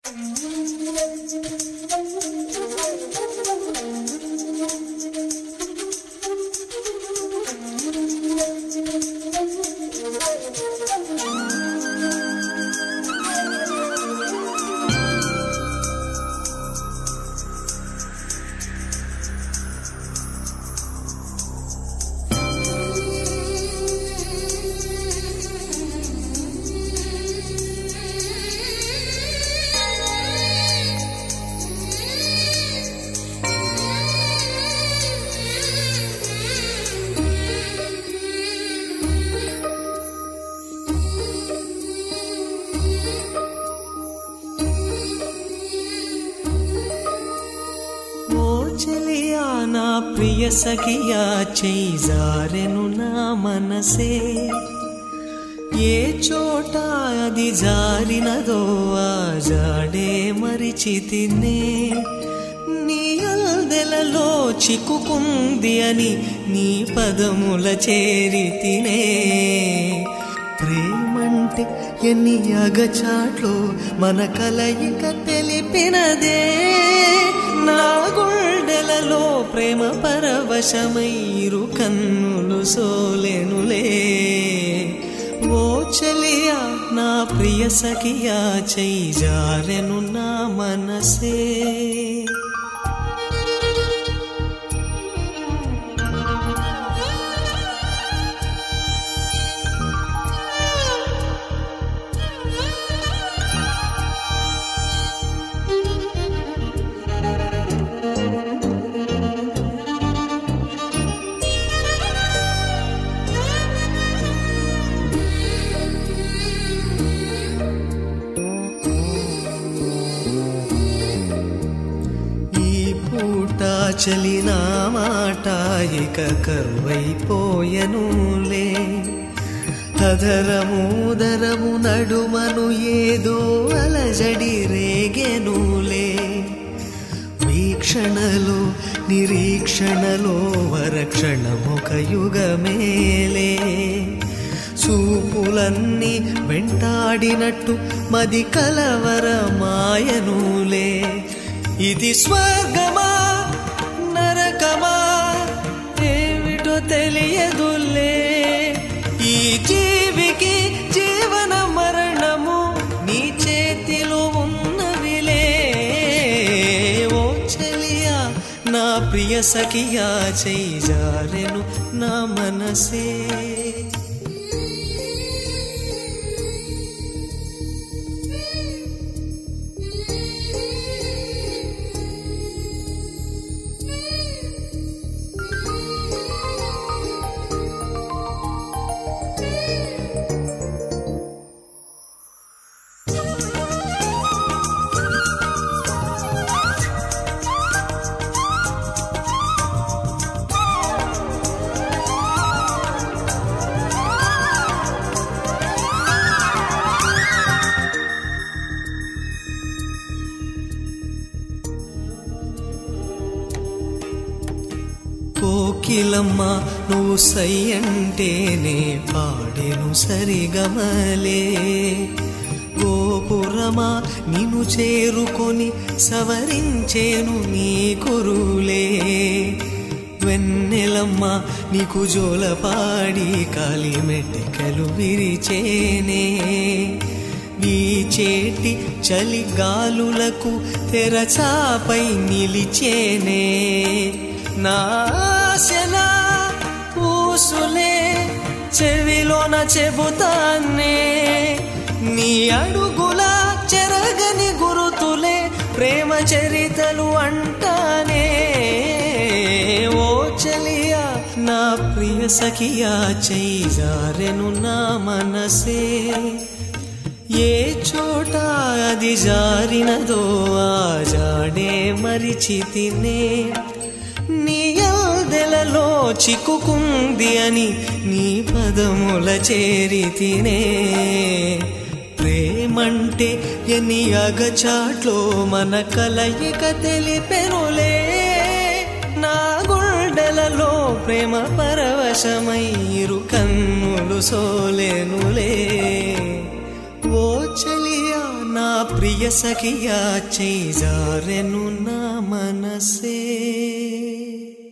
ఓ చెలియా నా ప్రియ సఖియా చేజారెను నా మనసే ఏ చోట అది జారినదో ఆ జాడే మరిచితినే నీ అల్దెలలో చిక్కుకుంది అని నీ పదముల చేరితినే ప్రేమంటే ఎన్ని అగచాట్లు మన కలయిక తెలిపినదే నా గుండెలలో ప్రేమ పరవశమైరు కన్నులు సోలెనులే ఓ చెలియా నా ప్రియ సఖియా చేజారెను నా మనసే ఈ పూట చలిన మాట ఇక కరువైపోయనులే అధరముదరము నడుమను ఏదో అలజడి రేగెనులే వీక్షణలో నిరీక్షణలో వరక్షణమొక యుగమేలే చూపులన్నీ వెంటాడినట్టు మది కలవరమాయనులే ఇది స్వర్గమా నరకమా ఏమిటో తెలియదులే ఈ జీవికి జీవన మరణము నీ చేతిలో ఉన్నవిలే ఓ చెలియా నా ప్రియ సఖియా చేజారెను నా మనసే కోకిలమ్మ నువ్వు సై అంటేనే పాడెను సరిగమలే గోపురమా నిన్ను చేరుకొని సవరించేను నీ కురులే వెన్నెలమ్మ నీకు జోలపాడి కాలి మెట్టెకలు విరిచేనే వీచేటి చలి గాలులకు తెరచాపై నిలిచేనే నాశనా పూసులే చెవిలోన చెబుతానే నీ అడుగుల చెరగని గురుతులే ప్రేమ చరితలు అంటానే ఓ చలియా నా ప్రియ సఖియా చేజారెను నా మనసే ఏ చోట అది జారినదో ఆ జాడే మరిచితినే నీ అల్దెలలో చిక్కుకుంది అని నీ పదముల చేరితినే ప్రేమంటే ఎన్ని అగచాట్లో మన కలయిక తెలిపెనులే నా గుండెలలో ప్రేమ పరవశమైరు కన్నులు సోలేనులే ఓ చలియా నా ప్రియ సఖియా చేజారెను నా మనసే